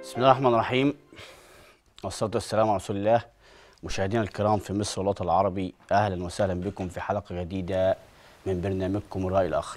بسم الله الرحمن الرحيم والصلاة والسلام على رسول الله مشاهدينا الكرام في مصر والوطن العربي أهلا وسهلا بكم في حلقة جديدة من برنامجكم الرأي الآخر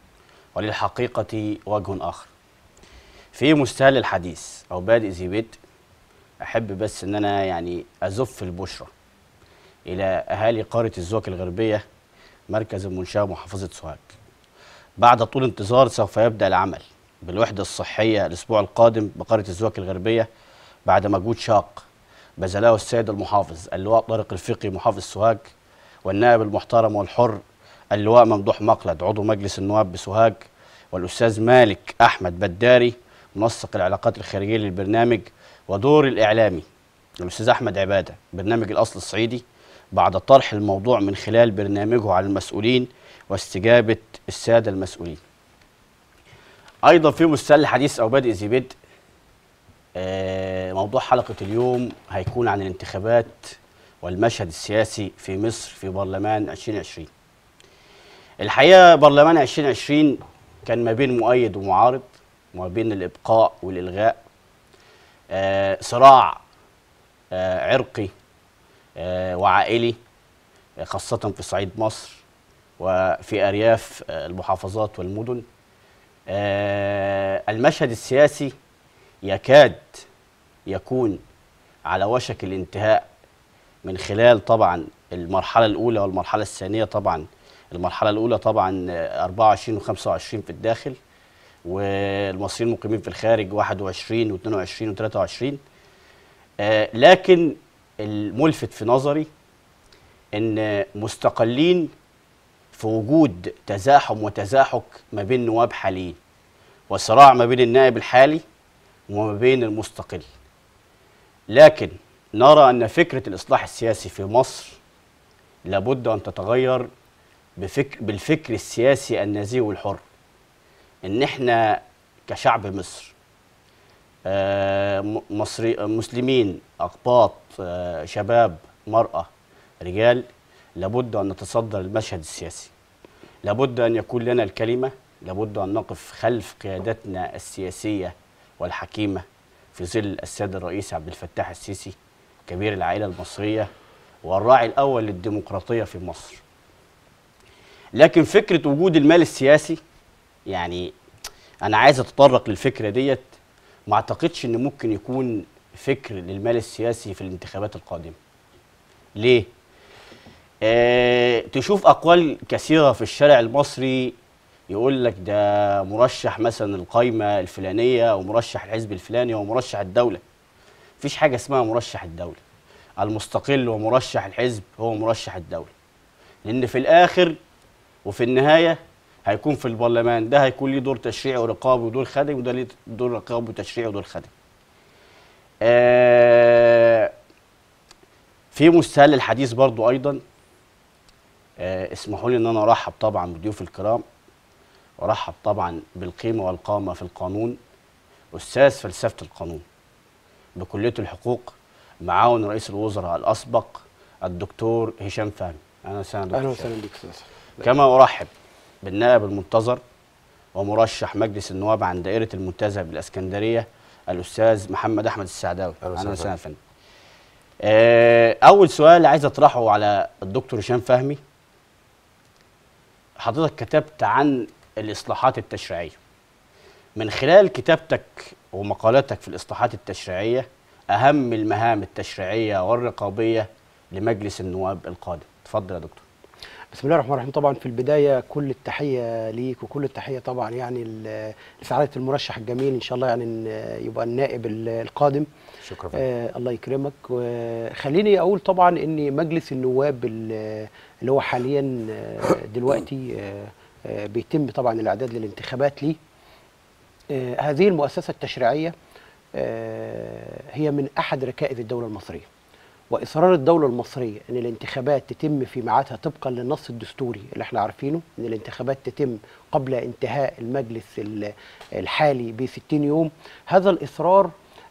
وللحقيقة وجه آخر في مستهل الحديث أو بادئ ذي بدء أحب بس أن أنا يعني أزف البشرة إلى أهالي قارة الزوك الغربية مركز المنشأة محافظة سوهاج بعد طول انتظار سوف يبدأ العمل بالوحدة الصحية الأسبوع القادم بقرية الزوك الغربية بعد مجهود شاق بذله السيد المحافظ اللواء طارق الفقي محافظ سوهاج والنائب المحترم والحر اللواء ممدوح مقلد عضو مجلس النواب بسوهاج والأستاذ مالك أحمد بداري منسق العلاقات الخارجية للبرنامج ودور الإعلامي الأستاذ أحمد عبادة برنامج الأصل الصعيدي بعد طرح الموضوع من خلال برنامجه على المسؤولين واستجابة السادة المسؤولين ايضا في مستهل الحديث او بادئ ذي بدء آه، موضوع حلقه اليوم هيكون عن الانتخابات والمشهد السياسي في مصر في برلمان 2020 الحقيقه برلمان 2020 كان ما بين مؤيد ومعارض وما بين الابقاء والالغاء آه، صراع آه، عرقي آه، وعائلي آه، خاصه في صعيد مصر وفي ارياف آه، المحافظات والمدن آه، المشهد السياسي يكاد يكون على وشك الانتهاء من خلال طبعا المرحلة الأولى والمرحلة الثانية طبعا المرحلة الأولى طبعا آه، 24 و25 في الداخل والمصريين المقيمين في الخارج 21 و22 و23 آه، لكن الملفت في نظري ان مستقلين في وجود تزاحم وتزاحك ما بين نواب حاليين وصراع ما بين النائب الحالي وما بين المستقل لكن نرى أن فكرة الإصلاح السياسي في مصر لابد أن تتغير بفكر بالفكر السياسي النزيه والحر إن إحنا كشعب مصر آه، م- مصري مسلمين أقباط آه، شباب مرأة رجال لابد أن نتصدر المشهد السياسي لابد أن يكون لنا الكلمة لابد أن نقف خلف قيادتنا السياسية والحكيمة في ظل السيد الرئيس عبد الفتاح السيسي كبير العائلة المصرية والراعي الأول للديمقراطية في مصر لكن فكرة وجود المال السياسي يعني أنا عايز أتطرق للفكرة ديت ما أعتقدش إن ممكن يكون فكر للمال السياسي في الانتخابات القادمة ليه؟ آه، تشوف اقوال كثيره في الشارع المصري يقول لك ده مرشح مثلا القايمه الفلانيه ومرشح الحزب الفلاني ومرشح الدوله مفيش حاجه اسمها مرشح الدوله المستقل ومرشح الحزب هو مرشح الدوله لان في الاخر وفي النهايه هيكون في البرلمان ده هيكون ليه دور تشريعي ورقابي ودور خدمي وده ليه دور رقابي وتشريعي ودور خدمي آه في مستهل الحديث برضو ايضا آه، اسمحوا لي ان انا ارحب طبعا بضيوف الكرام وارحب طبعا بالقيمه والقامه في القانون استاذ فلسفه القانون بكليه الحقوق معاون رئيس الوزراء الاسبق الدكتور هشام فهمي اهلا وسهلا دكتور اهلا هشام. وسهلا بك استاذ كما ارحب بالنائب المنتظر ومرشح مجلس النواب عن دائره المنتزه بالاسكندريه الاستاذ محمد احمد السعداوي أهلا وسهلا اهلا وسهلا يا فندم آه، اول سؤال عايز اطرحه على الدكتور هشام فهمي حضرتك كتبت عن الاصلاحات التشريعيه من خلال كتابتك ومقالاتك في الاصلاحات التشريعيه اهم المهام التشريعيه والرقابيه لمجلس النواب القادم اتفضل يا دكتور بسم الله الرحمن الرحيم طبعا في البدايه كل التحيه ليك وكل التحيه طبعا يعني ل- لسعاده المرشح الجميل ان شاء الله يعني إن يبقى النائب ال- القادم شكرا آه الله يكرمك وخليني اقول طبعا ان مجلس النواب ال- اللي هو حاليا آه، دلوقتي آه، آه، بيتم طبعا الاعداد للانتخابات ليه آه، هذه المؤسسه التشريعيه آه، هي من احد ركائز الدوله المصريه واصرار الدوله المصريه ان الانتخابات تتم في ميعادها طبقا للنص الدستوري اللي احنا عارفينه ان الانتخابات تتم قبل انتهاء المجلس ال- الحالي ب 60 يوم هذا الاصرار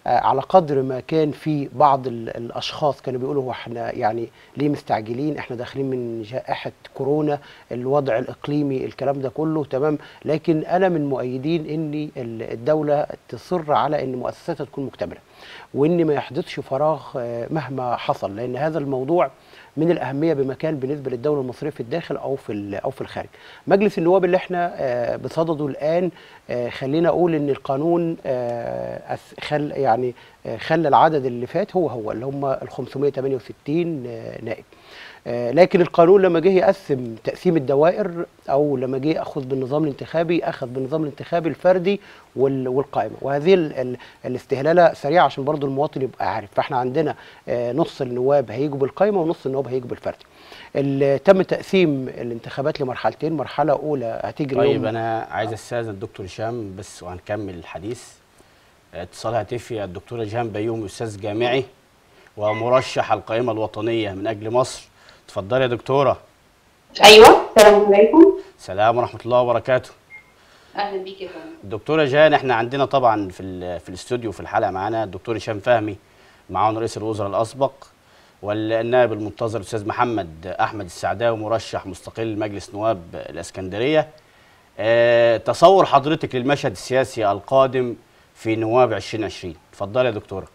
آه، على قدر ما كان في بعض ال- الاشخاص كانوا بيقولوا هو احنا يعني ليه مستعجلين احنا داخلين من جائحه كورونا الوضع الاقليمي الكلام ده كله تمام لكن انا من مؤيدين ان ال- الدوله تصر على ان مؤسساتها تكون مكتمله وان ما يحدثش فراغ آه، مهما حصل لان هذا الموضوع من الاهميه بمكان بالنسبه للدوله المصريه في الداخل او في ال- او في الخارج. مجلس النواب اللي احنا آه، بصدده الان آه، خلينا اقول ان القانون آه، أس- خل يعني آه، خلى العدد اللي فات هو هو اللي هم ال 568 آه، نائب. آه، لكن القانون لما جه يقسم تقسيم الدوائر او لما جه ياخذ بالنظام الانتخابي اخذ بالنظام الانتخابي الفردي وال- والقائمه وهذه ال- ال- الاستهلاله سريعه عشان برضو المواطن يبقى عارف فاحنا عندنا آه، نص النواب هيجوا بالقائمه ونص النواب هيجوا بالفردي ال- تم تقسيم الانتخابات لمرحلتين مرحله اولى هتجري طيب يوم انا عايز استاذن الدكتور هشام بس وهنكمل الحديث اتصال هاتفي الدكتوره جيهان بيومي استاذ جامعي ومرشح القائمه الوطنيه من اجل مصر اتفضلي يا دكتوره ايوه السلام عليكم سلام ورحمه الله وبركاته اهلا بيك يا فندم الدكتوره جيهان احنا عندنا طبعا في ال- في الاستوديو في الحلقه معانا الدكتور هشام فهمي معاون رئيس الوزراء الاسبق والنائب المنتظر الاستاذ محمد احمد السعداوي مرشح مستقل لمجلس نواب الاسكندريه اه تصور حضرتك للمشهد السياسي القادم في نواب 2020 اتفضلي يا دكتوره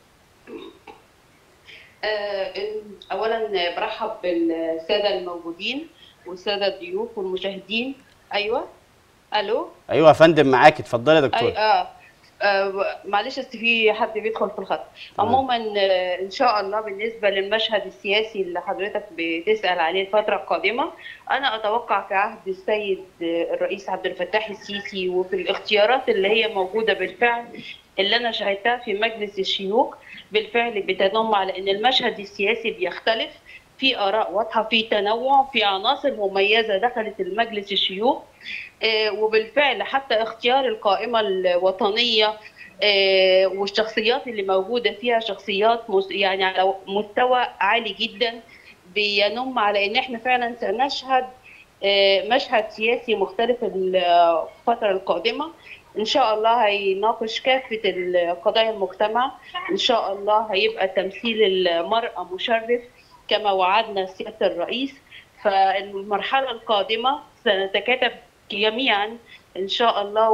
آه، اولا برحب بالساده الموجودين والساده الضيوف والمشاهدين ايوه الو ايوه يا فندم معاك اتفضلي يا اي دكتوره اه آه، معلش بس في حد بيدخل في الخط تمام. عموما آه، ان شاء الله بالنسبه للمشهد السياسي اللي حضرتك بتسال عليه الفتره القادمه انا اتوقع في عهد السيد آه، الرئيس عبد الفتاح السيسي وفي الاختيارات اللي هي موجوده بالفعل اللي انا شاهدتها في مجلس الشيوخ بالفعل بتنم على ان المشهد السياسي بيختلف في اراء واضحه في تنوع في عناصر مميزه دخلت المجلس الشيوخ آه، وبالفعل حتى اختيار القائمه الوطنيه آه، والشخصيات اللي موجوده فيها شخصيات مس- يعني على مستوى عالي جدا بينم على ان احنا فعلا سنشهد آه، مشهد سياسي مختلف الفتره القادمه ان شاء الله هيناقش كافه قضايا المجتمع ان شاء الله هيبقى تمثيل المراه مشرف كما وعدنا سياده الرئيس فالمرحله القادمه سنتكاتف جميعا ان شاء الله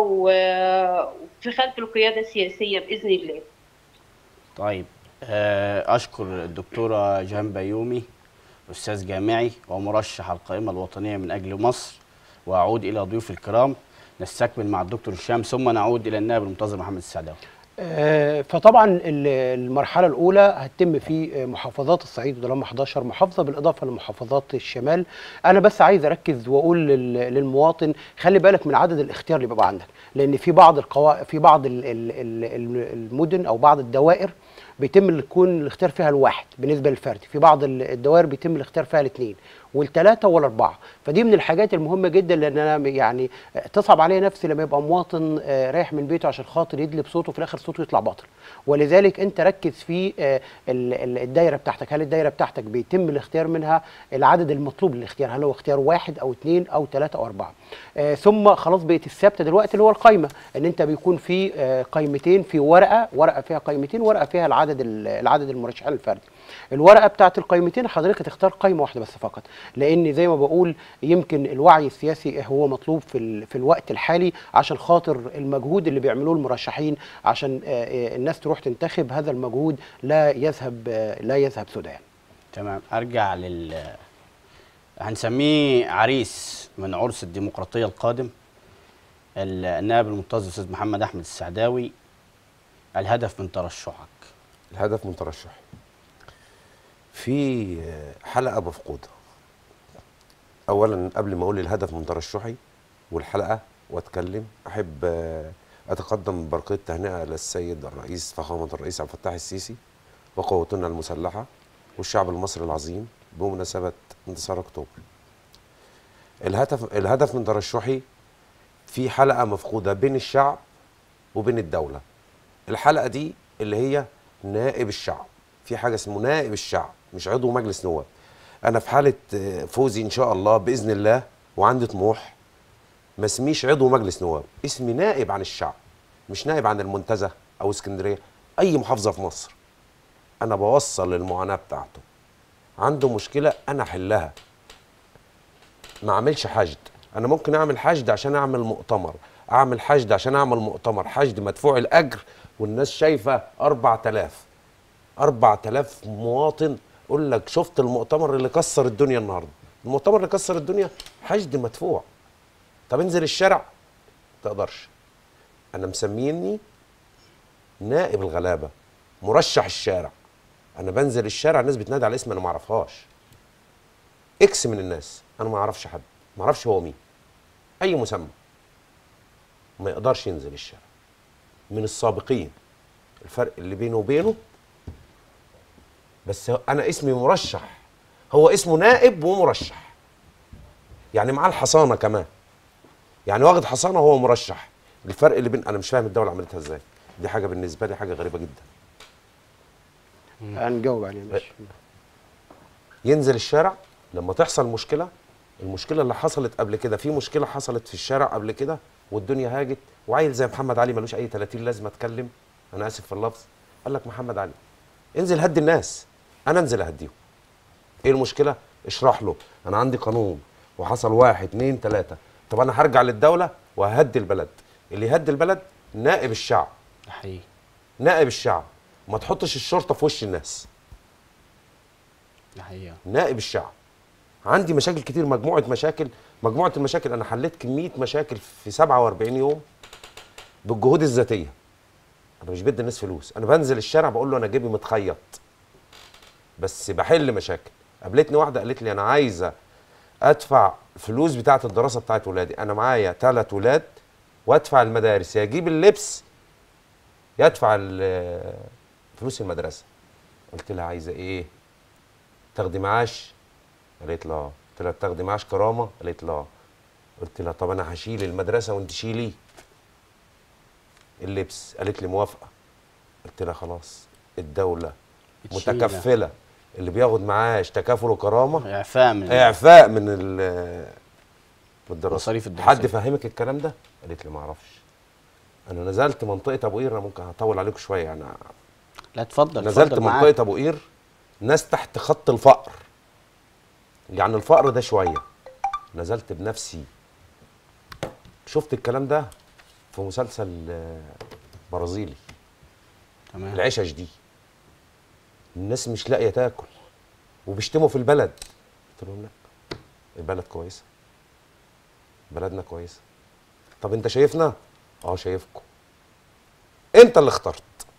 وفي خلف القياده السياسيه باذن الله طيب آه، اشكر الدكتوره جيهان بيومي استاذ جامعي ومرشح القائمه الوطنيه من اجل مصر واعود الى ضيوف الكرام نستكمل مع الدكتور هشام ثم نعود الى النائب المنتظر محمد السعداوي آه، فطبعا ال- المرحله الاولى هتتم في آه، محافظات الصعيد وده لما 11 محافظه بالاضافه لمحافظات الشمال انا بس عايز اركز واقول لل- للمواطن خلي بالك من عدد الاختيار اللي بيبقى عندك لان في بعض القوا... في بعض ال- ال- ال- ال- المدن او بعض الدوائر بيتم اللي يكون الاختيار فيها الواحد بالنسبه للفردي في بعض ال- الدوائر بيتم الاختيار فيها الاثنين والثلاثه والاربعه فدي من الحاجات المهمه جدا لان انا يعني آه، تصعب عليا نفسي لما يبقى مواطن آه، رايح من بيته عشان خاطر يدلب صوته في الاخر صوته يطلع باطل ولذلك انت ركز في آه، ال- ال- الدايره بتاعتك هل الدايره بتاعتك بيتم الاختيار منها العدد المطلوب للاختيار هل هو اختيار واحد او اثنين او ثلاثه او اربعه آه، ثم خلاص بقت الثابته دلوقتي اللي هو القايمه ان انت بيكون في آه، قايمتين في ورقه ورقه فيها قايمتين ورقه فيها العدد ال- العدد المرشحين الفردي الورقه بتاعت القايمتين حضرتك هتختار قايمه واحده بس فقط لان زي ما بقول يمكن الوعي السياسي هو مطلوب في ال- في الوقت الحالي عشان خاطر المجهود اللي بيعملوه المرشحين عشان آه، آه، الناس تروح تنتخب هذا المجهود لا يذهب آه، لا يذهب سدى يعني. تمام ارجع لل هنسميه عريس من عرس الديمقراطيه القادم ال- النائب المنتظر الاستاذ محمد احمد السعداوي الهدف من ترشحك الهدف من ترشحي في حلقة مفقودة أولا قبل ما أقول الهدف من ترشحي والحلقة وأتكلم أحب آه، أتقدم ببرقية تهنئة للسيد الرئيس فخامة الرئيس عبد الفتاح السيسي وقواتنا المسلحة والشعب المصري العظيم بمناسبة انتصار أكتوبر الهدف الهدف من ترشحي في حلقة مفقودة بين الشعب وبين الدولة الحلقة دي اللي هي نائب الشعب في حاجة اسمه نائب الشعب مش عضو مجلس نواب أنا في حالة آه، فوزي إن شاء الله بإذن الله وعندي طموح ما اسميش عضو مجلس نواب اسمي نائب عن الشعب مش نائب عن المنتزه أو اسكندرية اي محافظه في مصر انا بوصل المعاناه بتاعته عنده مشكله انا احلها ما اعملش حشد انا ممكن اعمل حشد عشان اعمل مؤتمر اعمل حشد عشان اعمل مؤتمر حشد مدفوع الاجر والناس شايفه 4000 4000 مواطن يقول لك شفت المؤتمر اللي كسر الدنيا النهارده المؤتمر اللي كسر الدنيا حشد مدفوع طب انزل الشارع تقدرش انا مسميني نائب الغلابه مرشح الشارع انا بنزل الشارع الناس بتنادي على اسم انا ما اعرفهاش اكس من الناس انا ما اعرفش حد ما اعرفش هو مين اي مسمى ما يقدرش ينزل الشارع من السابقين الفرق اللي بينه وبينه بس هو- انا اسمي مرشح هو اسمه نائب ومرشح يعني معاه الحصانه كمان يعني واخد حصانه وهو مرشح الفرق اللي بين انا مش فاهم الدوله عملتها ازاي دي حاجه بالنسبه لي حاجه غريبه جدا هنجاوب عليه ماشي ينزل الشارع لما تحصل مشكله المشكله اللي حصلت قبل كده في مشكله حصلت في الشارع قبل كده والدنيا هاجت وعيل زي محمد علي ملوش اي 30 لازمه اتكلم انا اسف في اللفظ قال لك محمد علي انزل هدي الناس انا انزل اهديهم ايه المشكله اشرح له انا عندي قانون وحصل واحد اتنين تلاته طب انا هرجع للدوله وههدي البلد اللي يهدي البلد نائب الشعب ده حقيقي نائب الشعب ما تحطش الشرطه في وش الناس ده حقيقي نائب الشعب عندي مشاكل كتير مجموعه مشاكل مجموعه المشاكل انا حليت كميه مشاكل في 47 يوم بالجهود الذاتيه انا مش بدي الناس فلوس انا بنزل الشارع بقول له انا جيبي متخيط بس بحل مشاكل قابلتني واحده قالت لي انا عايزه ادفع فلوس بتاعه الدراسه بتاعه ولادي انا معايا ثلاث ولاد وادفع المدارس يا اجيب اللبس يا ادفع ال- فلوس المدرسه قلت لها عايزه ايه تاخدي معاش قالت لا قلت لها بتاخدي معاش كرامه قالت لا قلت لها طب انا هشيل المدرسه وانت شيلي اللبس قالت لي موافقه قلت لها خلاص الدوله بتشيل. متكفله اللي بياخد معاش تكافل وكرامه اعفاء من اعفاء من ال من الدراسه مصاريف الدراسية. حد فهمك الكلام ده قالت لي ما اعرفش انا نزلت منطقه ابو قير انا ممكن هطول عليكم شويه يعني لا اتفضل نزلت اتفضل معاك. منطقه ابو قير ناس تحت خط الفقر يعني الفقر ده شويه نزلت بنفسي شفت الكلام ده في مسلسل آه، برازيلي تمام العشش دي الناس مش لاقيه تاكل وبيشتموا في البلد قلت لهم لا البلد كويسه بلدنا كويسه طب انت شايفنا اه شايفكم انت اللي اخترت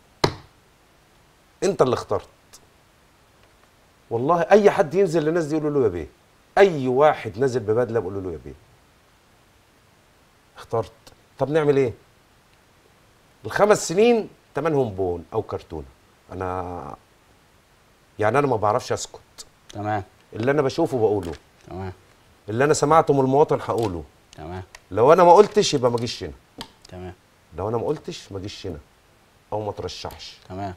انت اللي اخترت والله اي حد ينزل للناس دي يقولوا له يا بيه اي واحد نازل ببدله بيقولوا له يا بيه اخترت طب نعمل ايه الخمس سنين تمنهم بون او كرتونه انا يعني انا ما بعرفش اسكت تمام اللي انا بشوفه بقوله تمام اللي انا سمعته من المواطن هقوله تمام لو انا ما قلتش يبقى ما اجيش هنا تمام لو انا ما قلتش ما اجيش هنا او ما ترشحش تمام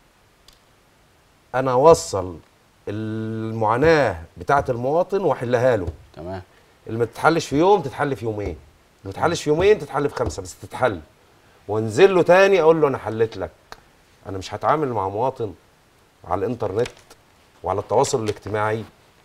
انا اوصل المعاناه بتاعه المواطن واحلها له تمام اللي ما تتحلش في يوم تتحل في يومين اللي ما تتحلش في يومين تتحل في خمسه بس تتحل وانزل له تاني اقول له انا حليت لك انا مش هتعامل مع مواطن على الانترنت وعلى التواصل الاجتماعي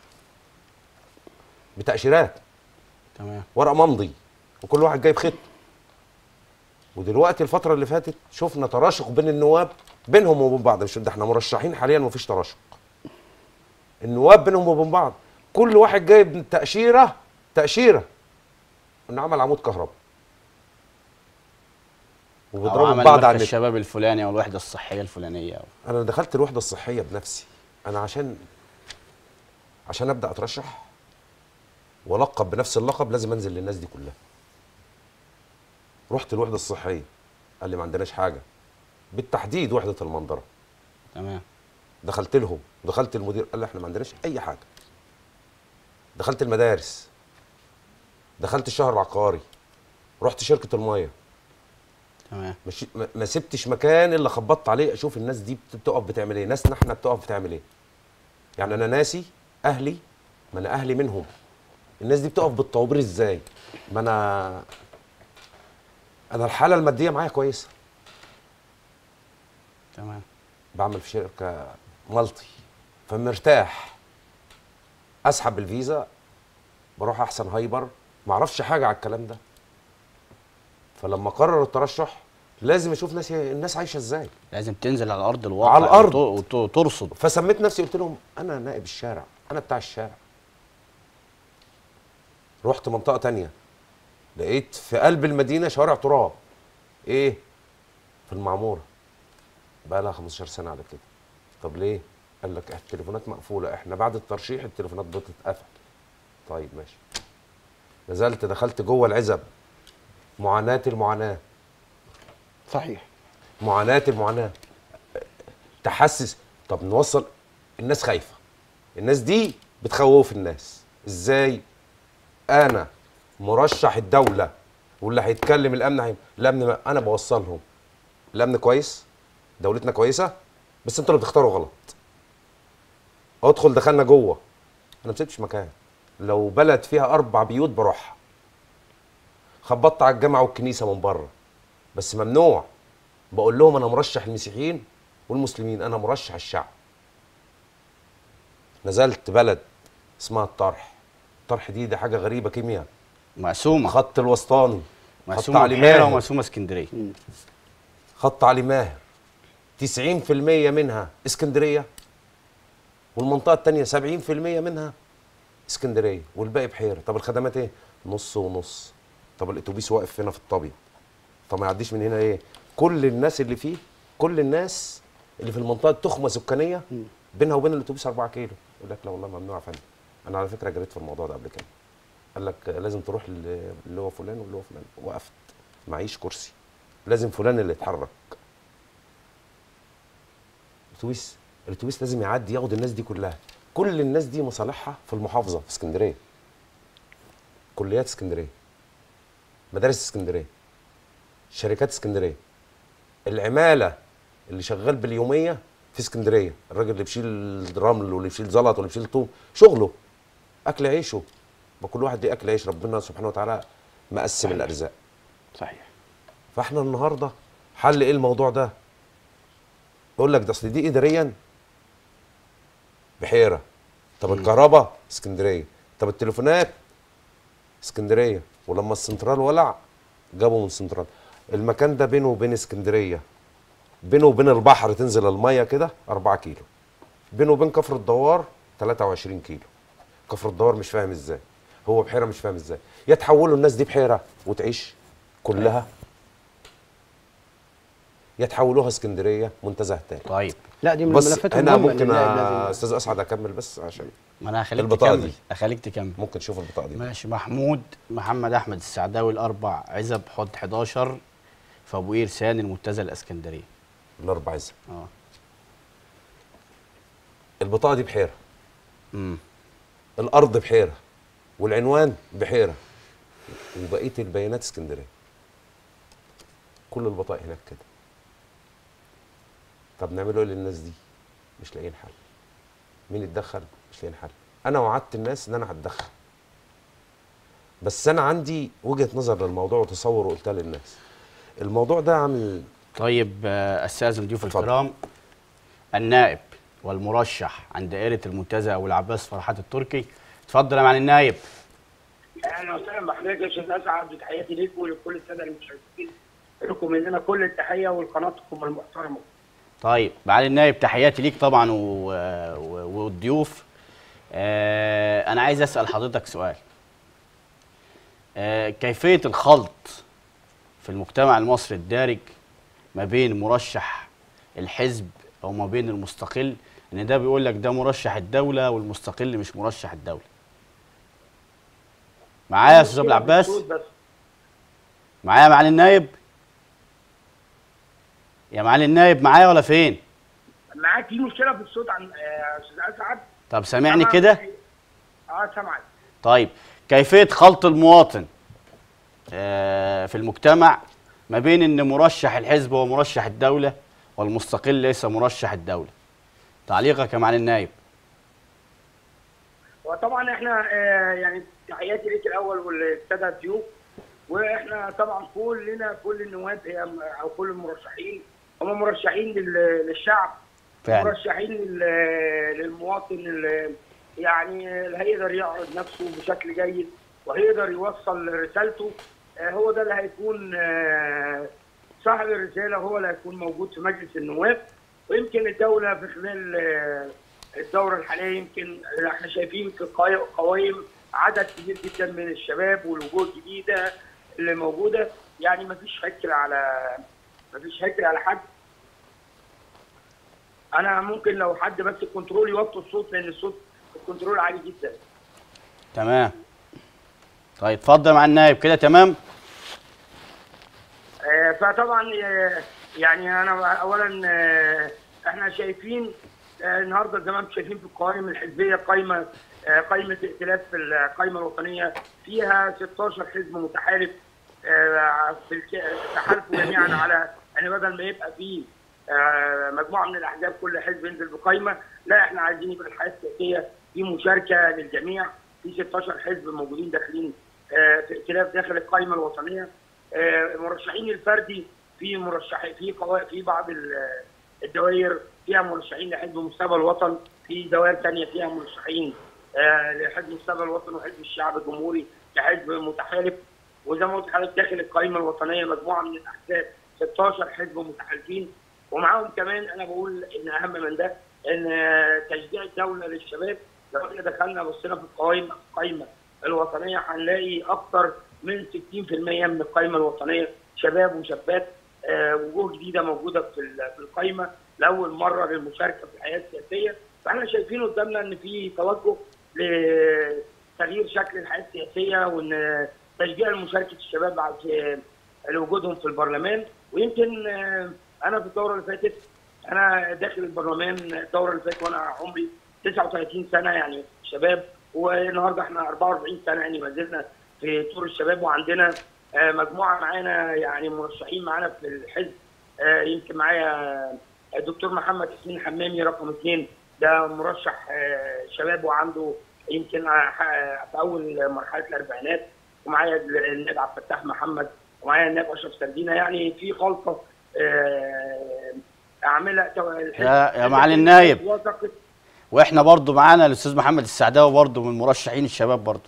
بتاشيرات تمام ورق ممضي وكل واحد جايب خط ودلوقتي الفترة اللي فاتت شفنا تراشق بين النواب بينهم وبين بعض مش ده احنا مرشحين حاليا مفيش تراشق النواب بينهم وبين بعض كل واحد جايب تأشيرة تأشيرة انه عمل عمود كهرباء أو وبيضربوا عمل بعض على مركز النت الشباب الفلاني او الوحده الصحيه الفلانيه أو. انا دخلت الوحده الصحيه بنفسي انا عشان عشان ابدا اترشح والقب بنفس اللقب لازم انزل للناس دي كلها رحت الوحده الصحيه قال لي ما عندناش حاجه بالتحديد وحده المنظره تمام دخلت لهم دخلت المدير قال لي احنا ما عندناش اي حاجه دخلت المدارس دخلت الشهر العقاري رحت شركه الميه تمام مش ما- ما سبتش مكان الا خبطت عليه اشوف الناس دي بت- بتقف بتعمل ايه ناسنا احنا بتقف بتعمل ايه يعني انا ناسي اهلي ما انا اهلي منهم الناس دي بتقف بالطوابير ازاي ما انا انا الحاله الماديه معايا كويسه تمام بعمل في شركه مالتي فمرتاح اسحب الفيزا بروح احسن هايبر ما اعرفش حاجه على الكلام ده فلما قرر الترشح لازم اشوف ناس الناس عايشه ازاي لازم تنزل على ارض الواقع على الأرض. وت- وت- وترصد فسميت نفسي قلت لهم انا نائب الشارع انا بتاع الشارع رحت منطقه تانية لقيت في قلب المدينه شوارع تراب ايه في المعموره بقى لها 15 سنه على كده طب ليه قال لك التليفونات مقفوله احنا بعد الترشيح التليفونات بتتقفل طيب ماشي نزلت دخلت جوه العزب معاناه المعاناه صحيح معاناة المعاناة تحسس طب نوصل الناس خايفة الناس دي بتخوف الناس ازاي انا مرشح الدولة واللي هيتكلم الامن هي... الامن ما... انا بوصلهم الامن كويس دولتنا كويسة بس انتوا اللي بتختاروا غلط ادخل دخلنا جوه انا ما سبتش مكان لو بلد فيها اربع بيوت بروحها خبطت على الجامعة والكنيسة من بره بس ممنوع بقول لهم انا مرشح المسيحيين والمسلمين انا مرشح الشعب نزلت بلد اسمها الطرح الطرح دي دي حاجه غريبه كيمياء مقسومه خط الوسطاني خط مقسومه علي بحيره ماهر ومقسومه اسكندريه خط علي ماهر 90% منها اسكندريه والمنطقه الثانيه 70% منها اسكندريه والباقي بحيره طب الخدمات ايه نص ونص طب الاتوبيس واقف هنا في الطبيعه طب ما يعديش من هنا ايه كل الناس اللي فيه كل الناس اللي في المنطقه تخمه سكانيه بينها وبين الاتوبيس 4 كيلو يقول لك لا والله ممنوع يا فندم انا على فكره جريت في الموضوع ده قبل كده قال لك لازم تروح لل- اللي هو فلان واللي هو فلان وقفت معيش كرسي لازم فلان اللي يتحرك الاتوبيس الاتوبيس لازم يعدي ياخد الناس دي كلها كل الناس دي مصالحها في المحافظه في اسكندريه كليات اسكندريه مدارس اسكندريه شركات اسكندريه العماله اللي شغال باليوميه في اسكندريه الراجل اللي بيشيل رمل واللي بيشيل زلط واللي بيشيل طوب شغله اكل عيشه ما كل واحد ليه اكل عيش ربنا سبحانه وتعالى مقسم الارزاق صحيح فاحنا النهارده حل ايه الموضوع ده يقول لك ده اصل دي اداريا بحيره طب الكهرباء اسكندريه طب التليفونات اسكندريه ولما السنترال ولع جابوا من السنترال المكان ده بينه وبين اسكندريه بينه وبين البحر تنزل الميه كده 4 كيلو بينه وبين كفر الدوار 23 كيلو كفر الدوار مش فاهم ازاي هو بحيره مش فاهم ازاي يتحولوا الناس دي بحيره وتعيش كلها يتحولوها اسكندريه منتزه تاني طيب لا دي من بس الملفات هنا المهمة ممكن اللي يا لازم- استاذ اسعد اكمل بس عشان ما انا هخليك البطاقة تكمل دي. هخليك تكمل ممكن تشوف البطاقه دي ماشي محمود محمد احمد السعداوي الاربع عزب حط 11 في ابو قير ثاني المنتزه الاسكندريه الاربع عزب اه البطاقه دي بحيره امم الارض بحيره والعنوان بحيره وبقيه البيانات اسكندريه كل البطاقه هناك كده طب نعمله ايه للناس دي مش لاقيين حل مين يتدخل مش لاقيين حل انا وعدت الناس ان انا هتدخل بس انا عندي وجهه نظر للموضوع وتصور وقلتها للناس الموضوع ده عامل طيب آه، استاذن ضيوف اتفضل. الكرام النائب والمرشح عن دائره المنتزه ابو العباس فرحات التركي اتفضل يا معالي النائب اهلا وسهلا بحضرتك يا استاذ اسعد وتحياتي ليكم ولكل الساده المشاهدين لكم مننا كل التحيه ولقناتكم المحترمه طيب معالي النائب تحياتي ليك طبعا و... و... والضيوف آه انا عايز اسال حضرتك سؤال آه كيفيه الخلط في المجتمع المصري الدارج ما بين مرشح الحزب او ما بين المستقل ان ده بيقول لك ده مرشح الدوله والمستقل مش مرشح الدوله معايا يا استاذ ابو العباس بالصوت بس معايا يا معالي النائب يا معالي النائب معايا ولا فين معاك في مشكله في الصوت عن يا استاذ اسعد طب سامعني سامعك؟ كده اه سامعك طيب كيفية خلط المواطن آه، في المجتمع ما بين ان مرشح الحزب هو مرشح الدولة والمستقل ليس مرشح الدولة تعليقك يا معالي النائب وطبعا احنا آه يعني تحياتي ليك الاول والساده الضيوف واحنا طبعا كلنا كل النواب هي او كل المرشحين هم مرشحين لل- للشعب فعلا مرشحين لل- للمواطن اللي يعني اللي هيقدر يعرض نفسه بشكل جيد وهيقدر يوصل رسالته آه، هو ده اللي هيكون آه، صاحب الرساله هو اللي هيكون موجود في مجلس النواب ويمكن الدوله في خلال آه، الدوره الحاليه يمكن احنا شايفين في القوا- قوائم عدد كبير جدا من الشباب والوجوه الجديده اللي موجوده يعني ما فيش حكر على ما فيش حكر على حد انا ممكن لو حد بس الكنترول يوطي الصوت لان الصوت الكنترول عالي جدا تمام طيب اتفضل مع النائب كده تمام آه، فطبعا آه، يعني انا اولا آه، احنا شايفين آه، النهارده زي ما انتم شايفين في القوائم الحزبيه قائمه آه، قائمه ائتلاف في القائمه الوطنيه فيها 16 حزب متحالف آه، في الك- تحالفوا جميعا على يعني بدل ما يبقى فيه آه، مجموعه من الاحزاب كل حزب ينزل بقائمه لا احنا عايزين يبقى الحياه السياسيه في مشاركه للجميع في 16 حزب موجودين داخلين آه، في ائتلاف داخل القائمه الوطنيه آه، مرشحين الفردي في مرشحين في قوا- في بعض ال- الدوائر فيها مرشحين لحزب مستقبل الوطن في دوائر ثانيه فيها مرشحين آه، لحزب مستقبل الوطن وحزب الشعب الجمهوري كحزب متحالف وزي ما قلت لحضرتك داخل القائمه الوطنيه مجموعه من الاحزاب 16 حزب متحالفين ومعاهم كمان انا بقول ان اهم من ده ان آه، تشجيع الدوله للشباب لو احنا دخلنا بصينا في القوائم القائمه الوطنيه هنلاقي اكثر من 60% من القائمه الوطنيه شباب وشابات آه، وجوه جديده موجوده في ال- في القائمه لاول مره للمشاركه في الحياه السياسيه فاحنا شايفين قدامنا ان في توجه لتغيير شكل الحياه السياسيه وان تشجيع مشاركه الشباب بعد في لوجودهم في البرلمان ويمكن آه، انا في الدوره اللي فاتت انا داخل البرلمان الدوره اللي فاتت وانا عمري 39 سنه يعني شباب والنهارده احنا 44 سنه يعني ما زلنا في طور الشباب وعندنا آه، مجموعه معانا يعني مرشحين معانا في الحزب آه، يمكن معايا الدكتور محمد حسين حمامي رقم اثنين ده مرشح آه، شباب وعنده يمكن آه، في اول مرحله الاربعينات ومعايا النائب عبد الفتاح محمد ومعايا النائب اشرف سردينه يعني في خلطه آه، اعملها تو- الحزب- يا- يا معالي النايب. وثقت واحنا برضو معانا الاستاذ محمد السعداوي برضو من مرشحين الشباب برضو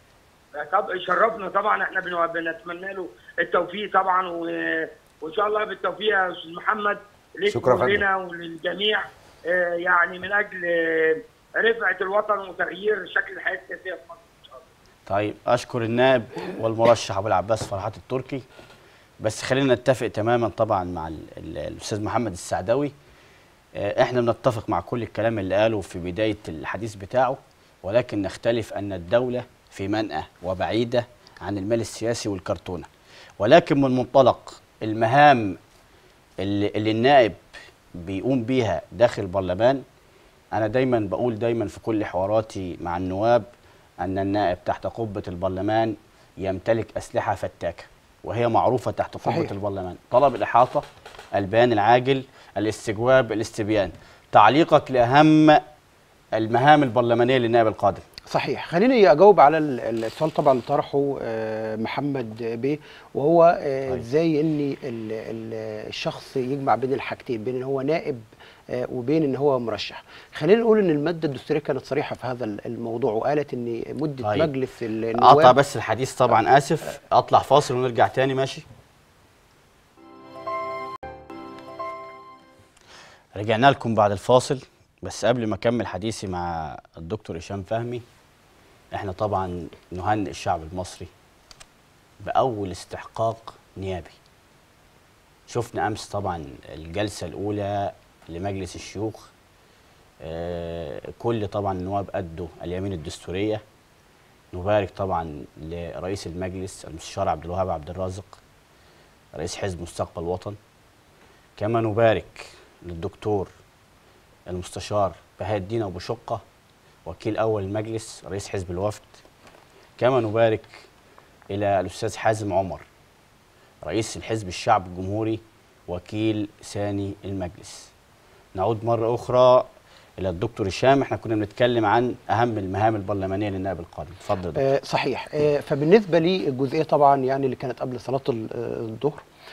طب شرفنا طبعا احنا بن- بنتمنى له التوفيق طبعا و... وان شاء الله بالتوفيق يا استاذ محمد ليك شكرا فندم. كلنا وللجميع آه، يعني من اجل آه، رفعه الوطن وتغيير شكل الحياه السياسيه في مصر ان شاء الله طيب اشكر النائب والمرشح ابو العباس فرحات التركي بس خلينا نتفق تماما طبعا مع ال- ال- الاستاذ محمد السعداوي آه، احنا بنتفق مع كل الكلام اللي قاله في بدايه الحديث بتاعه ولكن نختلف ان الدوله في منأى وبعيده عن المال السياسي والكرتونه ولكن من منطلق المهام اللي, اللي النائب بيقوم بيها داخل البرلمان انا دايما بقول دايما في كل حواراتي مع النواب ان النائب تحت قبه البرلمان يمتلك اسلحه فتاكه وهي معروفه تحت قبه صحيح. البرلمان طلب الاحاطه البيان العاجل الاستجواب الاستبيان تعليقك لاهم المهام البرلمانيه للنائب القادم صحيح خليني اجاوب على ال- ال- السؤال طبعا اللي طرحه آه، محمد بيه وهو آه، طيب. ازاي ان ال- ال- الشخص يجمع بين الحاجتين بين ان هو نائب آه، وبين ان هو مرشح خلينا نقول ان الماده الدستوريه كانت صريحه في هذا ال- الموضوع وقالت ان مده طيب. مجلس اقطع النواب بس الحديث طبعا اسف اطلع فاصل ونرجع تاني ماشي رجعنا لكم بعد الفاصل بس قبل ما اكمل حديثي مع الدكتور هشام فهمي احنا طبعا نهنئ الشعب المصري باول استحقاق نيابي شفنا امس طبعا الجلسه الاولى لمجلس الشيوخ آه، كل طبعا النواب ادوا اليمين الدستوريه نبارك طبعا لرئيس المجلس المستشار عبد الوهاب عبد الرازق رئيس حزب مستقبل الوطن كما نبارك للدكتور المستشار بهاء الدين ابو شقه وكيل اول المجلس رئيس حزب الوفد كما نبارك الى الاستاذ حازم عمر رئيس الحزب الشعب الجمهوري وكيل ثاني المجلس نعود مره اخرى الى الدكتور هشام احنا كنا بنتكلم عن اهم المهام البرلمانيه للنائب القادم اتفضل يا دكتور. آه، صحيح آه، فبالنسبه للجزئيه طبعا يعني اللي كانت قبل صلاه ال- آه، الظهر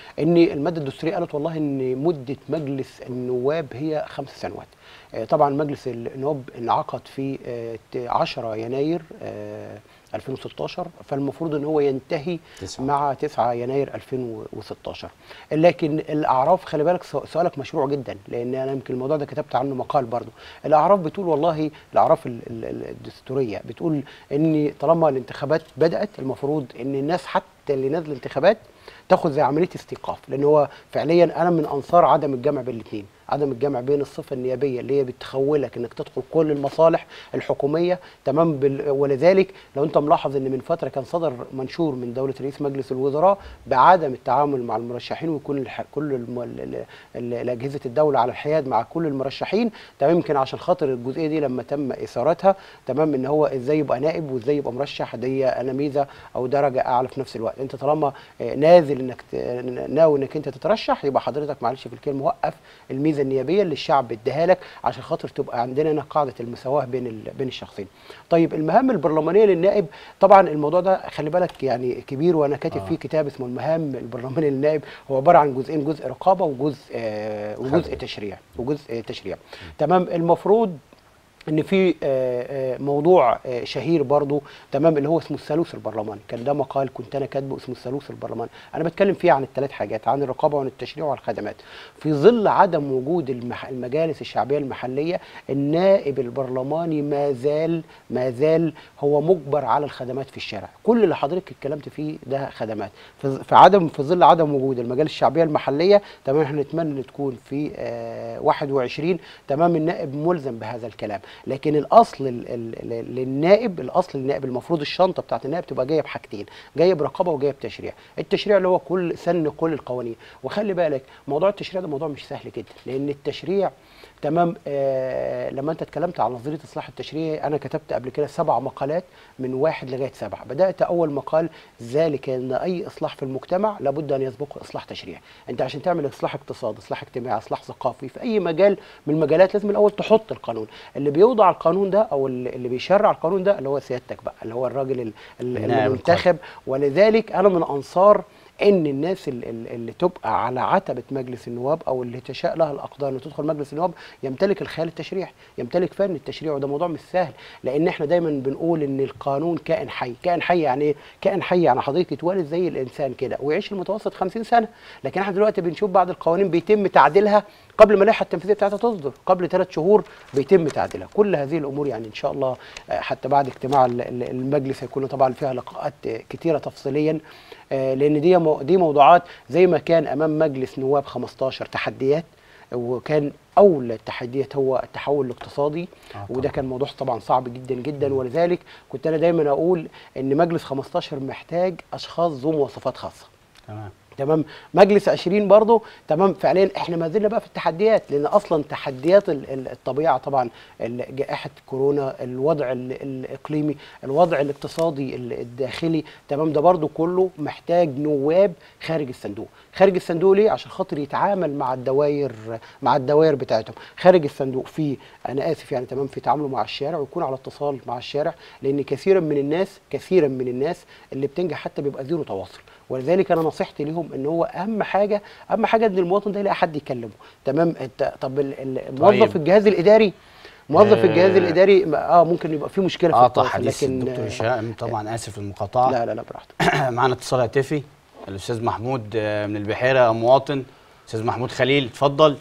ان الماده الدستوريه قالت والله ان مده مجلس النواب هي خمس سنوات آه، طبعا مجلس النواب انعقد في آه، ت- 10 يناير آه، 2016 فالمفروض ان هو ينتهي تسعة. مع 9 يناير 2016 لكن الاعراف خلي بالك سؤ- سؤالك مشروع جدا لان انا يمكن الموضوع ده كتبت عنه مقال برضو الاعراف بتقول والله الاعراف ال- ال- ال- الدستوريه بتقول ان طالما الانتخابات بدات المفروض ان الناس حتى اللي نازله انتخابات تاخد زي عمليه استيقاف لان هو فعليا انا من انصار عدم الجمع بين الاثنين عدم الجمع بين الصفه النيابيه اللي هي بتخولك انك تدخل كل المصالح الحكوميه تمام بال... ولذلك لو انت ملاحظ ان من فتره كان صدر منشور من دوله رئيس مجلس الوزراء بعدم التعامل مع المرشحين ويكون الح... كل الم... ال... ال... ال... اجهزه الدوله على الحياد مع كل المرشحين تمام يمكن عشان خاطر الجزئيه دي لما تم اثارتها تمام ان هو ازاي يبقى نائب وازاي يبقى مرشح دي انا ميزه او درجه اعلى في نفس الوقت انت طالما آه، نازل انك ت... ناوي انك انت تترشح يبقى حضرتك معلش في الكلمه وقف الميزه النيابيه اللي الشعب اداها لك عشان خاطر تبقى عندنا هنا قاعده المساواه بين ال... بين الشخصين. طيب المهام البرلمانيه للنائب طبعا الموضوع ده خلي بالك يعني كبير وانا كاتب آه. فيه كتاب اسمه المهام البرلمانيه للنائب هو عباره عن جزئين جزء رقابه وجزء آه وجزء خدمة. تشريع وجزء آه تشريع. تمام المفروض ان في آه، آه، موضوع آه، شهير برضو تمام اللي هو اسمه الثالوث البرلماني كان ده مقال كنت انا كاتبه اسمه الثالوث البرلماني انا بتكلم فيه عن الثلاث حاجات عن الرقابه وعن التشريع وعن الخدمات في ظل عدم وجود المح... المجالس الشعبيه المحليه النائب البرلماني ما زال ما زال هو مجبر على الخدمات في الشارع كل اللي حضرتك اتكلمت فيه ده خدمات في في عدم في ظل عدم وجود المجالس الشعبيه المحليه تمام احنا نتمنى ان تكون في آه 21 تمام النائب ملزم بهذا الكلام لكن الاصل ال- ال- ال- للنائب الاصل للنائب المفروض الشنطه بتاعت النائب تبقى جايه بحاجتين جايه برقابه وجايه بتشريع التشريع اللي هو كل سن كل القوانين وخلي بالك موضوع التشريع ده موضوع مش سهل جدا لان التشريع تمام آه لما انت اتكلمت عن نظريه اصلاح التشريع انا كتبت قبل كده سبع مقالات من واحد لغايه سبعه بدات اول مقال ذلك ان اي اصلاح في المجتمع لابد ان يسبقه اصلاح تشريع انت عشان تعمل اصلاح اقتصاد اصلاح اجتماعي اصلاح ثقافي في اي مجال من المجالات لازم الاول تحط القانون اللي بيوضع القانون ده او اللي اللي بيشرع القانون ده اللي هو سيادتك بقى اللي هو الراجل ال- ال- النائب المنتخب ولذلك انا من انصار ان الناس ال- ال- اللي تبقى على عتبه مجلس النواب او اللي تشاء لها الاقدار ان تدخل مجلس النواب يمتلك الخيال التشريعي يمتلك فن التشريع وده موضوع مش سهل لان احنا دايما بنقول ان القانون كائن حي كائن حي يعني ايه كائن حي يعني حضرتك يتولد زي الانسان كده ويعيش المتوسط 50 سنه لكن احنا دلوقتي بنشوف بعض القوانين بيتم تعديلها قبل ما اللائحه التنفيذيه بتاعتها تصدر قبل ثلاث شهور بيتم تعديلها كل هذه الامور يعني ان شاء الله آه، حتى بعد اجتماع ال- ال- المجلس هيكون طبعا فيها لقاءات آه، كتيره تفصيليا آه، لان دي مو- دي موضوعات زي ما كان امام مجلس نواب 15 تحديات وكان اول التحديات هو التحول الاقتصادي آه وده طبعاً. كان موضوع طبعا صعب جدا جدا ولذلك كنت انا دايما اقول ان مجلس 15 محتاج اشخاص ذو مواصفات خاصه تمام تمام مجلس 20 برضه تمام فعليا احنا ما زلنا بقى في التحديات لان اصلا تحديات ال- ال- الطبيعه طبعا ال- جائحه كورونا الوضع ال- الاقليمي الوضع الاقتصادي ال- الداخلي تمام ده برضه كله محتاج نواب خارج الصندوق خارج الصندوق ليه عشان خاطر يتعامل مع الدوائر مع الدوائر بتاعتهم خارج الصندوق في انا اسف يعني تمام في تعامله مع الشارع ويكون على اتصال مع الشارع لان كثيرا من الناس كثيرا من الناس اللي بتنجح حتى بيبقى زيرو تواصل ولذلك انا نصيحتي ليهم ان هو اهم حاجه اهم حاجه ان المواطن ده يلاقي حد يكلمه تمام انت طب ال- ال- موظف طيب. الجهاز الاداري موظف آه. الجهاز الاداري اه ممكن يبقى في مشكله في قاطع التواصل حديث لكن الدكتور آه، هشام طبعا اسف المقاطعه لا لا لا براحتك معانا اتصال هاتفي الاستاذ محمود آه، من البحيره مواطن استاذ محمود خليل اتفضل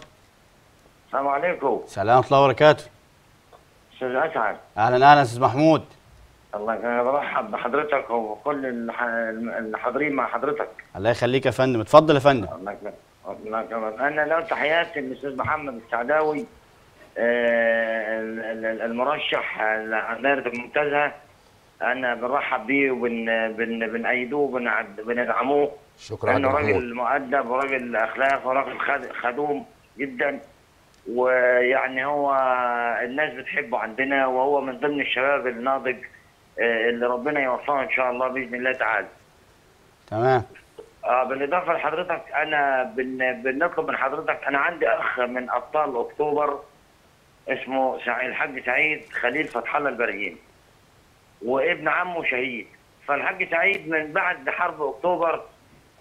السلام عليكم سلام ورحمه الله وبركاته استاذ اسعد اهلا اهلا استاذ محمود الله انا برحب بحضرتك وكل الح- الحاضرين مع حضرتك الله يخليك يا فندم اتفضل يا فندم الله يكرمك الله يكرمك انا لو تحياتي للاستاذ محمد السعداوي آه، ال- ال- المرشح على دائره المنتزه انا بنرحب بيه وبن بن بنأيدوه وبنعد- بندعموه شكرا عبد لانه محمود راجل مؤدب وراجل اخلاق وراجل خد- خدوم جدا ويعني هو الناس بتحبه عندنا وهو من ضمن الشباب الناضج آه، اللي ربنا يوفقه ان شاء الله باذن الله تعالى. تمام آه بالاضافه لحضرتك انا بن بنطلب من حضرتك انا عندي اخ من ابطال اكتوبر اسمه سع- الحاج سعيد خليل فتح الله البرهيم وابن عمه شهيد فالحاج سعيد من بعد حرب اكتوبر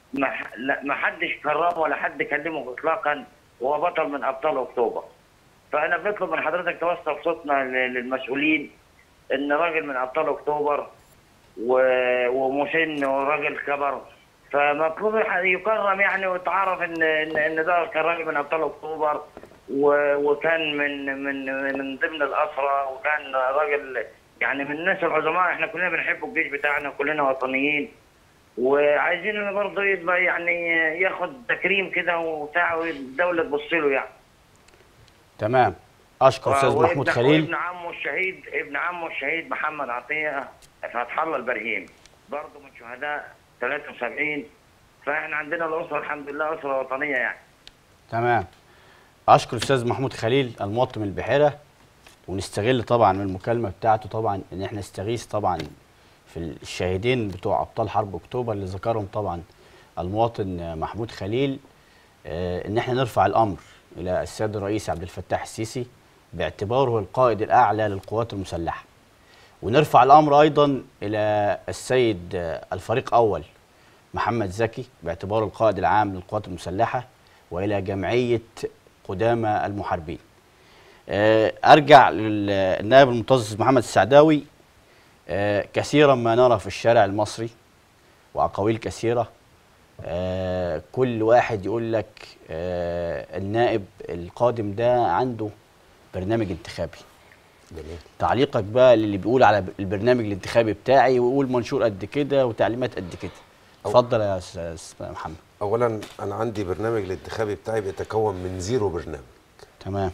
ما ح- لا ما حدش كرمه ولا حد كلمه اطلاقا وهو بطل من ابطال اكتوبر فانا بنطلب من حضرتك توصل صوتنا ل- للمسؤولين ان راجل من ابطال اكتوبر و- ومسن وراجل كبر فمطلوب يح- يكرم يعني ويتعرف ان ان إن ده كان راجل من ابطال اكتوبر و- وكان من من من ضمن الاسرى وكان راجل يعني من الناس العظماء احنا كلنا بنحب الجيش بتاعنا كلنا وطنيين وعايزين انه برضه يبقى يعني ياخد تكريم كده وبتاع والدوله تبص له يعني تمام اشكر استاذ وابن- محمود خليل وابن عمه الشهيد ابن عمه الشهيد محمد عطيه فتح الله البرهيم برضه من شهداء 73 فاحنا عندنا الاسره الحمد لله اسره وطنيه يعني تمام اشكر استاذ محمود خليل المواطن من البحيره ونستغل طبعا من المكالمه بتاعته طبعا ان احنا نستغيث طبعا في الشاهدين بتوع ابطال حرب اكتوبر اللي ذكرهم طبعا المواطن محمود خليل آه، ان احنا نرفع الامر الى السيد الرئيس عبد الفتاح السيسي باعتباره القائد الاعلى للقوات المسلحه ونرفع الامر ايضا الى السيد آه، الفريق اول محمد زكي باعتباره القائد العام للقوات المسلحه والى جمعيه قدامى المحاربين. آه، ارجع للنائب المنتظر محمد السعداوي آه، كثيرا ما نرى في الشارع المصري واقاويل كثيره آه، كل واحد يقول لك آه، النائب القادم ده عنده برنامج انتخابي جميل تعليقك بقى للي بيقول على البرنامج الانتخابي بتاعي ويقول منشور قد كده وتعليمات قد كده اتفضل يا استاذ محمد اولا انا عندي برنامج الانتخابي بتاعي بيتكون من زيرو برنامج تمام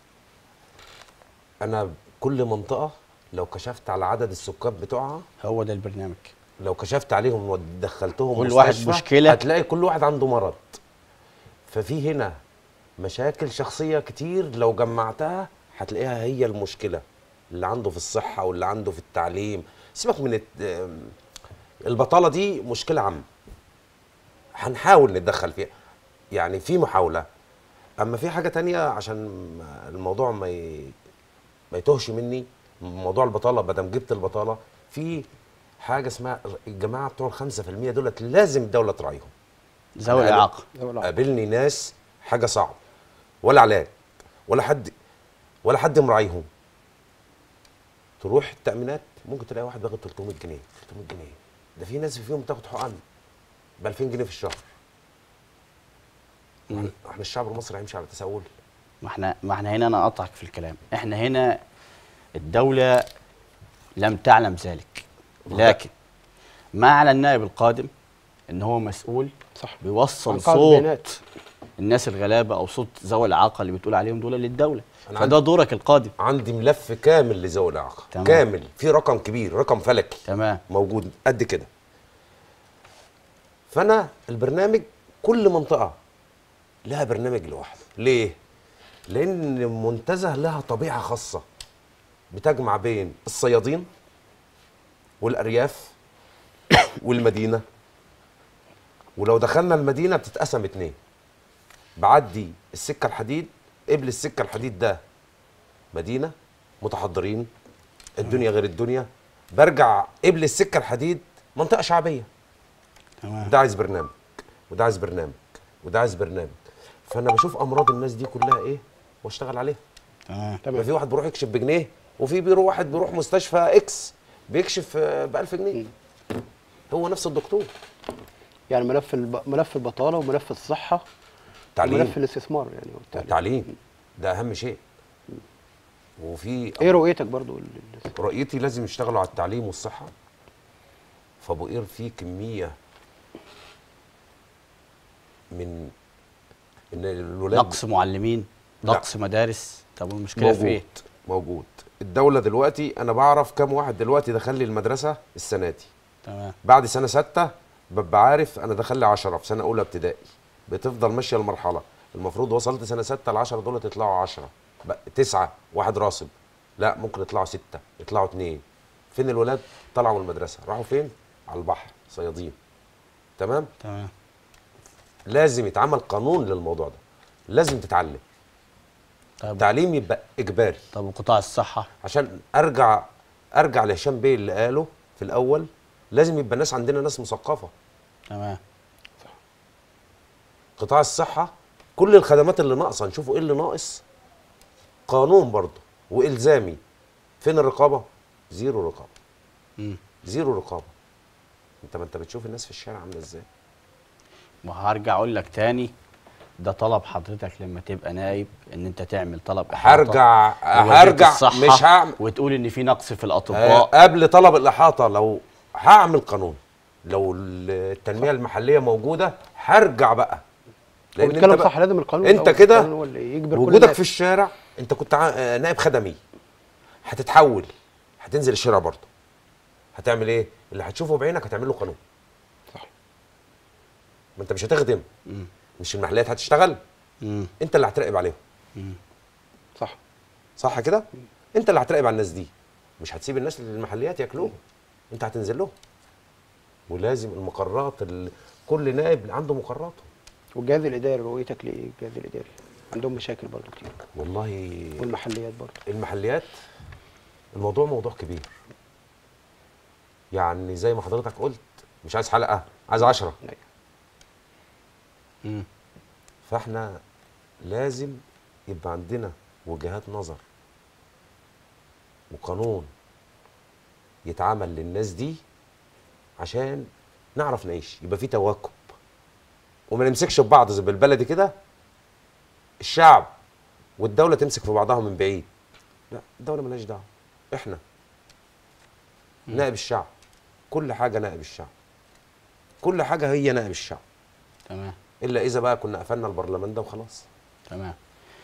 انا كل منطقه لو كشفت على عدد السكان بتوعها هو ده البرنامج لو كشفت عليهم ودخلتهم كل واحد مستشفى، مشكلة. هتلاقي كل واحد عنده مرض ففي هنا مشاكل شخصيه كتير لو جمعتها هتلاقيها هي المشكله اللي عنده في الصحه واللي عنده في التعليم سيبك من الت- البطاله دي مشكله عامه هنحاول نتدخل فيها يعني في محاوله اما في حاجه تانية عشان ما- الموضوع ما ي... ما يتوهش مني موضوع البطاله ما دام جبت البطاله في حاجه اسمها الجماعه بتوع ال 5% دولت لازم الدوله تراعيهم ذوي أنا الاعاقه قابلني ناس حاجه صعبه ولا علاج ولا حد ولا حد مراعيهم تروح التامينات ممكن تلاقي واحد بياخد 300 جنيه 300 جنيه ده في ناس فيهم بتاخد حقن ب 2000 جنيه في الشهر مم. احنا الشعب المصري هيمشي على تسول ما احنا ما احنا هنا انا اقطعك في الكلام احنا هنا الدوله لم تعلم ذلك لكن ما على النائب القادم ان هو مسؤول صح بيوصل عن قاعدة صوت بيانات. الناس الغلابه او صوت ذوي الاعاقه اللي بتقول عليهم دول للدوله أنا فده عندي- دورك القادم عندي ملف كامل لذوي الاعاقه تمام. كامل في رقم كبير رقم فلكي تمام موجود قد كده فانا البرنامج كل منطقه لها برنامج لوحده ليه لان منتزه لها طبيعه خاصه بتجمع بين الصيادين والارياف والمدينه ولو دخلنا المدينه بتتقسم اتنين بعدي السكه الحديد قبل السكه الحديد ده مدينه متحضرين الدنيا غير الدنيا برجع قبل السكه الحديد منطقه شعبيه تمام ده عايز برنامج وده عايز برنامج وده عايز برنامج فانا بشوف امراض الناس دي كلها ايه واشتغل عليها تمام ما في واحد بيروح يكشف بجنيه وفي بيروح واحد بيروح مستشفى اكس بيكشف ب 1000 جنيه هو نفس الدكتور يعني ملف الب... ملف البطاله وملف الصحه تعليم وملف الاستثمار يعني والتعليم تعليم ده اهم شيء وفي ايه رؤيتك برضو لل- رؤيتي لازم يشتغلوا على التعليم والصحه فابو قير فيه كميه من ان الولاد نقص معلمين لا. نقص مدارس طب المشكله في موجود ايه موجود الدوله دلوقتي انا بعرف كم واحد دلوقتي دخل لي المدرسه السنه دي تمام بعد سنه سته ببقى عارف انا دخل لي 10 في سنه اولى ابتدائي بتفضل ماشيه المرحله المفروض وصلت سنه سته ال 10 دول يطلعوا 10 بقى تسعه واحد راسب لا ممكن يطلعوا سته يطلعوا اثنين فين الولاد طلعوا من المدرسه راحوا فين على البحر صيادين تمام تمام لازم يتعمل قانون للموضوع ده لازم تتعلم طب التعليم يبقى اجباري طب وقطاع الصحه عشان ارجع ارجع لهشام بيه اللي قاله في الاول لازم يبقى الناس عندنا ناس مثقفه تمام قطاع الصحه كل الخدمات اللي ناقصه نشوفوا ايه اللي ناقص قانون برضه والزامي فين الرقابه زيرو رقابه مم. زيرو رقابه انت ما انت بتشوف الناس في الشارع عامله ازاي وهرجع اقول لك تاني ده طلب حضرتك لما تبقى نايب ان انت تعمل طلب إحاطة هرجع لوزارة هرجع الصحة مش هعمل وتقول ان في نقص في آه، الاطباء قبل طلب الاحاطه لو هعمل قانون لو التنميه المحليه موجوده هرجع بقى هو بيتكلم بقى- صح لازم القانون انت الأول، كده القانون هو اللي يجبر كل وجودك الناس. في الشارع انت كنت ع- آه، نائب خدمي هتتحول هتنزل الشارع برضه هتعمل ايه اللي هتشوفه بعينك هتعمل له قانون صح. ما انت مش هتخدم مم. مش المحليات هتشتغل مم. انت اللي هتراقب عليهم صح صح كده انت اللي هتراقب على الناس دي مش هتسيب الناس المحليات ياكلوهم انت هتنزل لهم ولازم المقرات ال... كل نائب عنده مقراته والجهاز الاداري رؤيتك لايه الجهاز الاداري عندهم مشاكل برضو كتير والله والمحليات برضو المحليات الموضوع موضوع كبير يعني زي ما حضرتك قلت مش عايز حلقه عايز عشرة أيوة. مم. فاحنا لازم يبقى عندنا وجهات نظر وقانون يتعمل للناس دي عشان نعرف نعيش يبقى في تواكب وما نمسكش في بعض زي بالبلدي كده الشعب والدولة تمسك في بعضها من بعيد لا الدولة ملهاش دعوة احنا نائب الشعب كل حاجة نائب الشعب كل حاجة هي نائب الشعب تمام الا اذا بقى كنا قفلنا البرلمان ده وخلاص تمام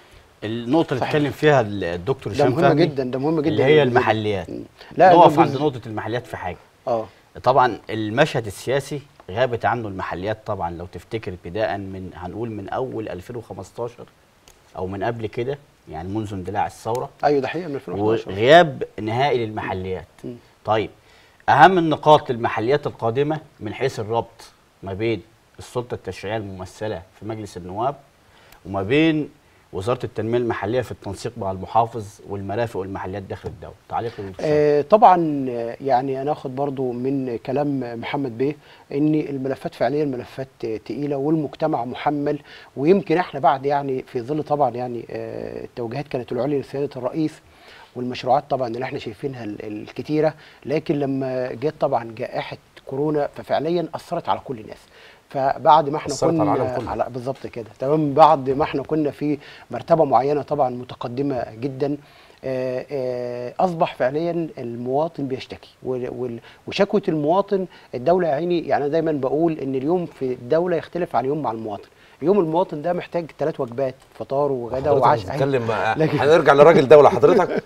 النقطة اللي صحيح. اتكلم فيها الدكتور ده هشام مهم فهمي جدا ده مهم جدا اللي هي إن- المحليات مم. لا نقف ده عند جزء- نقطة المحليات في حاجة اه طبعا المشهد السياسي غابت عنه المحليات طبعا لو تفتكر ابتداء من هنقول من اول 2015 او من قبل كده يعني منذ اندلاع الثوره ايوه ده حقيقه من 2011 وغياب نهائي للمحليات مم. طيب اهم النقاط للمحليات القادمه من حيث الربط ما بين السلطه التشريعيه الممثله في مجلس النواب وما بين وزاره التنميه المحليه في التنسيق مع المحافظ والمرافق والمحليات داخل الدوله تعليق الدكتور هشام. آه طبعا آه، يعني انا اخد برضو من كلام محمد بيه ان الملفات فعليا ملفات آه، تقيله والمجتمع محمل ويمكن احنا بعد يعني في ظل طبعا يعني آه، التوجيهات كانت العليا لسياده الرئيس والمشروعات طبعا اللي احنا شايفينها ال- الكتيره لكن لما جت طبعا جائحه كورونا ففعليا اثرت على كل الناس فبعد ما احنا أثرت على كنا العالم كله. على بالظبط كده تمام بعد ما احنا كنا في مرتبه معينه طبعا متقدمه جدا آه، آه، اصبح فعليا المواطن بيشتكي وال- وال- وشكوى المواطن الدوله يا عيني يعني انا دايما بقول ان اليوم في الدوله يختلف عن اليوم مع المواطن يوم المواطن ده محتاج ثلاث وجبات فطار وغدا حضرتك وعشاء بتتكلم لكن- هنرجع لراجل دوله حضرتك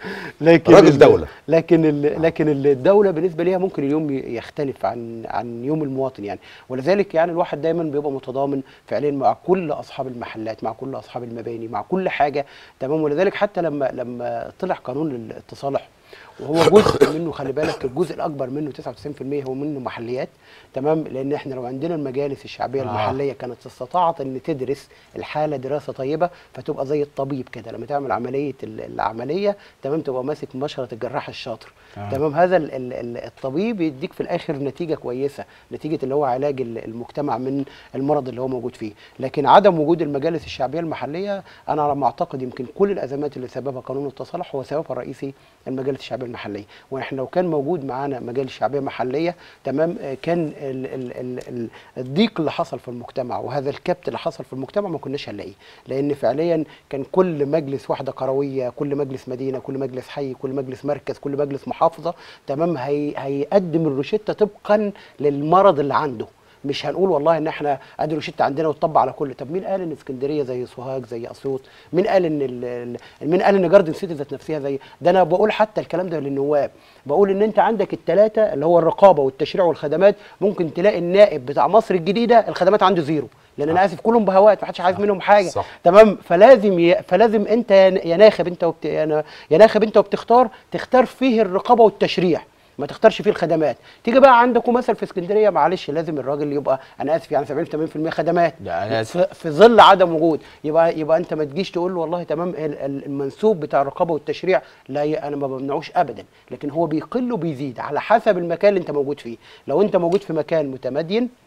لكن راجل ال- دولة. لكن ال- لكن الدوله بالنسبه ليها ممكن اليوم ي- يختلف عن عن يوم المواطن يعني ولذلك يعني الواحد دايما بيبقى متضامن فعليا مع كل اصحاب المحلات مع كل اصحاب المباني مع كل حاجه تمام ولذلك حتى لما لما طلع قانون التصالح وهو جزء منه خلي بالك الجزء الاكبر منه 99% هو منه محليات تمام لان احنا لو عندنا المجالس الشعبيه آه. المحليه كانت استطاعت ان تدرس الحاله دراسه طيبه فتبقى زي الطبيب كده لما تعمل عمليه ال- العمليه تمام تبقى ماسك مشرط الجراح الشاطر آه. تمام هذا ال ال ال الطبيب يديك في الاخر نتيجه كويسه نتيجه اللي هو علاج ال- المجتمع من المرض اللي هو موجود فيه لكن عدم وجود المجالس الشعبيه المحليه انا على ما اعتقد يمكن كل الازمات اللي سببها قانون التصالح هو سببها الرئيسي المجالس الشعبيه المحليه واحنا لو كان موجود معانا مجالس شعبيه محليه تمام آه، كان ال ال ال ال الضيق اللي حصل في المجتمع وهذا الكبت اللي حصل في المجتمع ما كناش هنلاقيه لان فعليا كان كل مجلس وحده قرويه كل مجلس مدينه كل مجلس حي كل مجلس مركز كل مجلس محافظه تمام هي هيقدم الروشته طبقا للمرض اللي عنده مش هنقول والله ان احنا ادي روشته عندنا وتطبق على كل طب مين قال ان اسكندريه زي سوهاج زي اسيوط مين قال ان ال- ال- مين قال ان جاردن سيتي ذات نفسها زي ده انا بقول حتى الكلام ده للنواب بقول ان انت عندك الثلاثه اللي هو الرقابه والتشريع والخدمات ممكن تلاقي النائب بتاع مصر الجديده الخدمات عنده زيرو لان انا اسف كلهم بهوات ما حدش عايز منهم حاجه صح. تمام فلازم ي... فلازم انت يا يا ناخب انت وبت... يا نا- يا ناخب انت وبتختار تختار فيه الرقابه والتشريع ما تختارش فيه الخدمات تيجي بقى عندكم مثل في اسكندريه معلش لازم الراجل يبقى انا اسف يعني 70 80% خدمات ده أنا آسف. في, في ظل عدم وجود يبقى يبقى انت ما تجيش تقول له والله تمام ال- ال- المنسوب بتاع الرقابه والتشريع لا ي- انا ما بمنعوش ابدا لكن هو بيقل وبيزيد على حسب المكان اللي انت موجود فيه لو انت موجود في مكان متمدين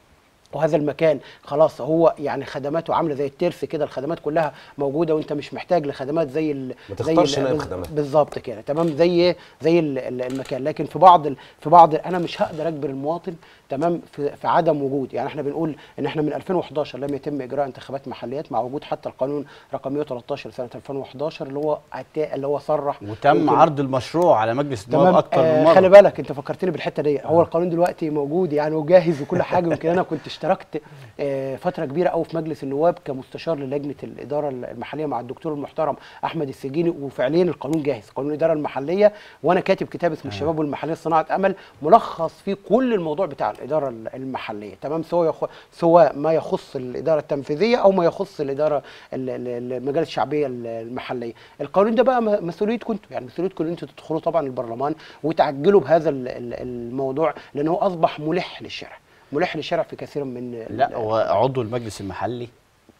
وهذا المكان خلاص هو يعني خدماته عامله زي الترس كده الخدمات كلها موجوده وانت مش محتاج لخدمات زي ال ما زي تختارش ال- نائب بز- خدمات. بالظبط كده تمام زي زي ال- ال- المكان لكن في بعض ال- في بعض ال- انا مش هقدر اجبر المواطن تمام في, في عدم وجود يعني احنا بنقول ان احنا من 2011 لم يتم اجراء انتخابات محليات مع وجود حتى القانون رقم 113 سنه 2011 اللي هو عتا- اللي هو صرح وتم يمكن- عرض المشروع على مجلس النواب تمام اكتر من آه مره خلي بالك انت فكرتني بالحته دي هو القانون دلوقتي موجود يعني وجاهز وكل حاجه يمكن انا كنت اشتركت آه فتره كبيره قوي في مجلس النواب كمستشار للجنه الاداره المحليه مع الدكتور المحترم احمد السجيني وفعليا القانون جاهز قانون الاداره المحليه وانا كاتب كتاب اسمه الشباب والمحليه صناعه امل ملخص فيه كل الموضوع بتاع الاداره المحليه تمام سواء يخ... سواء ما يخص الاداره التنفيذيه او ما يخص الاداره ال- ال- المجالس الشعبيه المحليه القانون ده بقى م- مسؤوليتكم انتوا يعني مسؤوليتكم ان انتوا تدخلوا طبعا البرلمان وتعجلوا بهذا ال- ال- الموضوع لانه اصبح ملح للشارع ملح للشارع في كثير من ال- لا هو عضو المجلس المحلي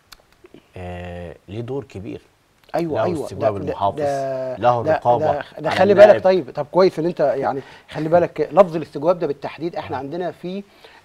آه ليه دور كبير ايوه له ايوه استجواب المحافظ، له ده- الرقابة ده, ده على خلي النائب. بالك طيب طب كويس ان انت يعني خلي بالك لفظ الاستجواب ده بالتحديد احنا عندنا في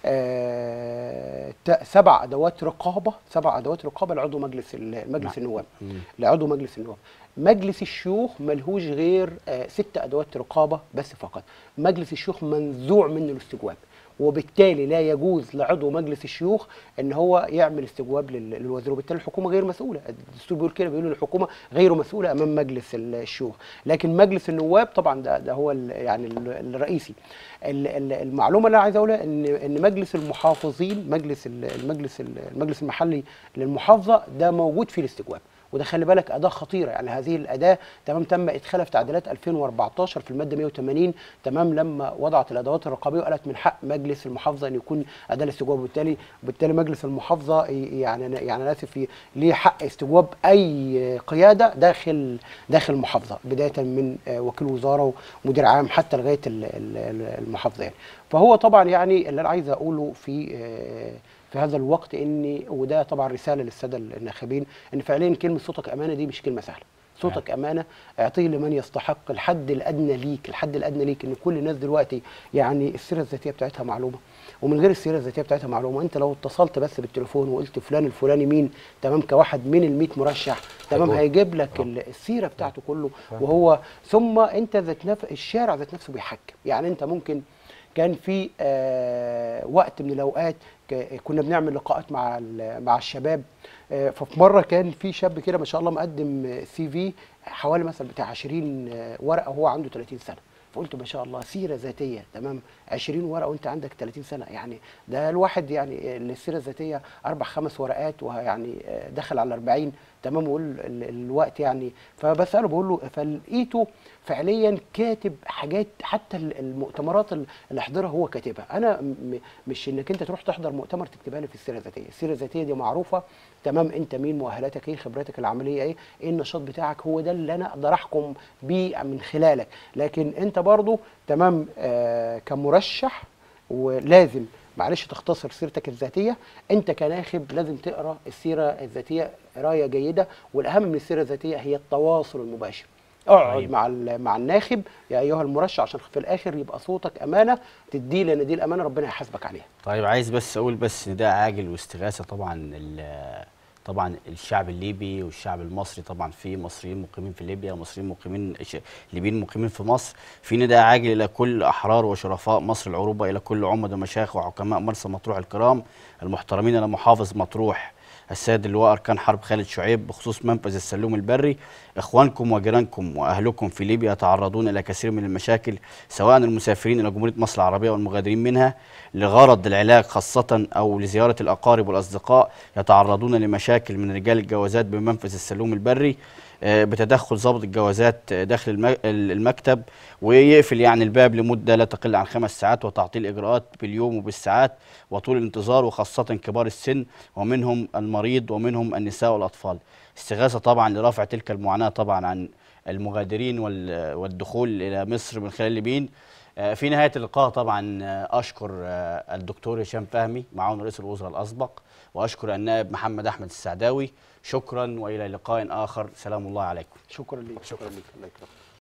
آه ت- سبع ادوات رقابه سبع ادوات رقابه لعضو مجلس ال- مجلس نعم. النواب مم. لعضو مجلس النواب مجلس الشيوخ ملهوش غير آه ست ادوات رقابه بس فقط مجلس الشيوخ منزوع منه الاستجواب وبالتالي لا يجوز لعضو مجلس الشيوخ ان هو يعمل استجواب لل- للوزير وبالتالي الحكومه غير مسؤوله الدستور بيقول كده بيقول الحكومه غير مسؤوله امام مجلس ال- الشيوخ لكن مجلس النواب طبعا ده, ده هو ال- يعني ال- الرئيسي ال- ال- المعلومه اللي انا عايز اقولها ان ان مجلس المحافظين مجلس ال- المجلس ال- المجلس المحلي للمحافظه ده موجود فيه الاستجواب وده خلي بالك اداه خطيره يعني هذه الاداه تمام تم ادخالها في تعديلات 2014 في الماده 180 تمام لما وضعت الادوات الرقابيه وقالت من حق مجلس المحافظه ان يكون اداه الاستجواب وبالتالي وبالتالي مجلس المحافظه ي- يعني أنا- يعني انا اسف ي- ليه حق استجواب اي قياده داخل داخل المحافظه بدايه من آه، وكيل وزاره ومدير عام حتى لغايه ال- ال- المحافظه يعني فهو طبعا يعني اللي انا عايز اقوله في آه، في هذا الوقت ان وده طبعا رساله للساده الناخبين ان فعليا كلمه صوتك امانه دي مش كلمه سهله صوتك امانه اعطيه لمن يستحق الحد الادنى ليك الحد الادنى ليك ان كل الناس دلوقتي يعني السيره الذاتيه بتاعتها معلومه ومن غير السيره الذاتيه بتاعتها معلومه انت لو اتصلت بس بالتليفون وقلت فلان الفلاني مين تمام كواحد من ال 100 مرشح تمام هيقول. هيجيب لك ال- السيره بتاعته كله وهو ثم انت ذات نفس الشارع ذات نفسه بيحكم يعني انت ممكن كان في آه وقت من الاوقات ك- كنا بنعمل لقاءات مع ال- مع الشباب آه ففي مره كان في شاب كده ما شاء الله مقدم سي في حوالي مثلا بتاع 20 آه، ورقه وهو عنده 30 سنه فقلت ما شاء الله سيره ذاتيه تمام 20 ورقه وانت عندك 30 سنه يعني ده الواحد يعني السيره الذاتيه اربع خمس ورقات ويعني آه، دخل على 40 تمام وقول ال- الوقت يعني فبساله بقول له فلقيته فعليا كاتب حاجات حتى ال- المؤتمرات ال- اللي حضرها هو كاتبها انا م- مش انك انت تروح تحضر مؤتمر تكتبها لي في السيره الذاتيه السيره الذاتيه دي معروفه تمام انت مين مؤهلاتك ايه خبراتك العمليه ايه ايه النشاط بتاعك هو ده اللي انا اقدر احكم بيه من خلالك لكن انت برضو تمام آه كمرشح ولازم معلش تختصر سيرتك الذاتيه انت كناخب لازم تقرا السيره الذاتيه قرايه جيده والاهم من السيره الذاتيه هي التواصل المباشر اقعد طيب. مع ال- مع الناخب يا ايها المرشح عشان في الاخر يبقى صوتك امانه تديه لان دي الامانه ربنا هيحاسبك عليها طيب عايز بس اقول بس نداء عاجل واستغاثه طبعا ال- طبعا الشعب الليبي والشعب المصري طبعا في مصريين مقيمين في ليبيا ومصريين مقيمين ش- ليبيين مقيمين في مصر في نداء عاجل الى كل احرار وشرفاء مصر العروبه الى كل عمد ومشايخ وحكماء مرسى مطروح الكرام المحترمين الى محافظ مطروح السيد اللواء اركان حرب خالد شعيب بخصوص منفذ السلوم البري اخوانكم وجيرانكم واهلكم في ليبيا يتعرضون الى كثير من المشاكل سواء المسافرين الى جمهوريه مصر العربيه والمغادرين منها لغرض العلاج خاصه او لزياره الاقارب والاصدقاء يتعرضون لمشاكل من رجال الجوازات بمنفذ السلوم البري آه، بتدخل ضابط الجوازات آه، داخل الم- المكتب ويقفل يعني الباب لمده لا تقل عن خمس ساعات وتعطيل اجراءات باليوم وبالساعات وطول الانتظار وخاصه كبار السن ومنهم المريض ومنهم النساء والاطفال. استغاثه طبعا لرفع تلك المعاناه طبعا عن المغادرين وال- والدخول الى مصر من خلال الليبيين. آه، في نهايه اللقاء طبعا آه، اشكر آه، الدكتور هشام فهمي معاون رئيس الوزراء الاسبق واشكر النائب محمد احمد السعداوي شكرا والى لقاء اخر سلام الله عليكم. شكرا ليك شكرا ليك الله يكرمك